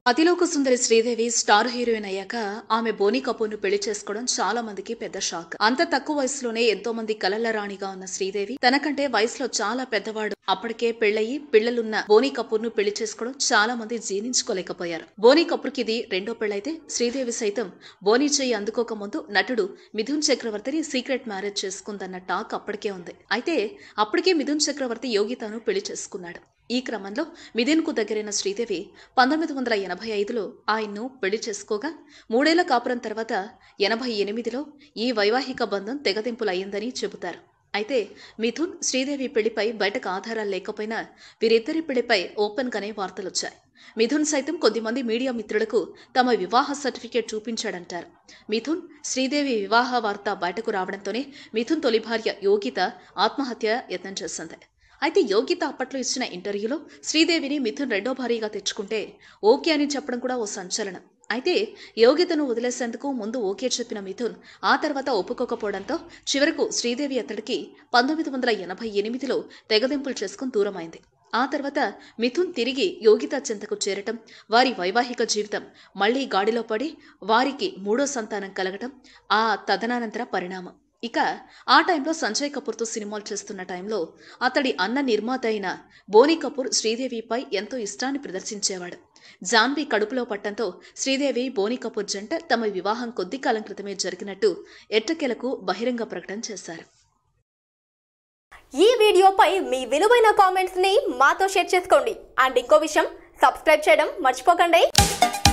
అతిలోక సుందరి Sridevi star heroine అయ్యాక ఆమె బోనీ కపూర్ ను పెళ్లి చేసుకోవడం చాలా మందికి పెద్ద షాక్ అంత తక్కువ వయసులోనే ఎంతో మంది కలల రాణిగా ఉన్న శ్రీదేవి తనకంటే వయసులో చాలా పెద్దవాడు అప్పటికే పెళ్లయి పిల్లలున్న బోనీ కపూర్ ను పెళ్లి చేసుకోవడం చాలా మంది జీర్ణించుకోలేకపోయారు బోనీ కపూర్ కి ఇది రెండో పెళ్లైతే శ్రీదేవి సైతం బోనీ చెయ్యి అందుకోక ముందు నటుడు మిథున్ చక్రవర్తిని సీక్రెట్ మ్యారేజ్ చేసుకుందన్న టాక్ అప్పటికే ఉంది అయితే అప్పటికే మిథున్ చక్రవర్తి యోగితను పెళ్లి చేసుకున్నాడు ఈ క్రమంలో మిథున్కు దగ్గరైన శ్రీదేవి పంతొమ్మిది వందల ఎనభై ఐదులో ఆయన్ను పెళ్లి చేసుకోగా మూడేళ్ల కాపురం తర్వాత ఎనభై ఎనిమిదిలో ఈ వైవాహిక బంధం తెగతింపులయ్యిందని చెబుతారు అయితే మిథున్ శ్రీదేవి పెళ్లిపై బయటకు ఆధారాలు లేకపోయినా వీరిద్దరి పెళ్లిపై ఓపెన్ గానే వార్తలొచ్చాయి మిథున్ సైతం కొద్దిమంది మీడియా మిత్రులకు తమ వివాహ సర్టిఫికేట్ చూపించాడంటారు మిథున్ శ్రీదేవి వివాహ వార్త బయటకు రావడంతోనే మిథున్ తొలి భార్య యోగిత ఆత్మహత్య యత్నం చేసింది అయితే యోగిత అప్పట్లో ఇచ్చిన ఇంటర్వ్యూలో శ్రీదేవిని మిథున్ రెండో భార్యగా తెచ్చుకుంటే ఓకే అని చెప్పడం కూడా ఓ సంచలనం అయితే యోగితను వదిలేసేందుకు ముందు ఓకే చెప్పిన మిథున్ ఆ తర్వాత ఒప్పుకోకపోవడంతో చివరకు శ్రీదేవి అతడికి పంతొమ్మిది వందల ఎనభై ఎనిమిదిలో తెగదింపులు చేసుకుని దూరమైంది ఆ తర్వాత మిథున్ తిరిగి యోగిత చెంతకు చేరటం వారి వైవాహిక జీవితం మళ్లీ గాడిలో పడి వారికి మూడో సంతానం కలగటం ఆ తదనానంతర పరిణామం ఇక ఆ టైంలో సంజయ్ కపూర్తో సినిమాలు చేస్తున్న టైంలో అతడి అన్న నిర్మాత అయిన బోనీ కపూర్ శ్రీదేవిపై ఎంతో ఇష్టాన్ని ప్రదర్శించేవాడు జాన్వి కడుపులో పట్టంతో శ్రీదేవి బోనీ కపూర్ జంట తమ వివాహం కొద్ది కాలం క్రితమే జరిగినట్టు ఎట్టకేలకు బహిరంగ ప్రకటన చేశారు ఈ వీడియోపై మీ విలువైన కామెంట్స్ ని మాతో షేర్ చేసుకోండి అండ్ ఇంకో విషయం సబ్స్క్రైబ్ చేయడం మర్చిపోకండి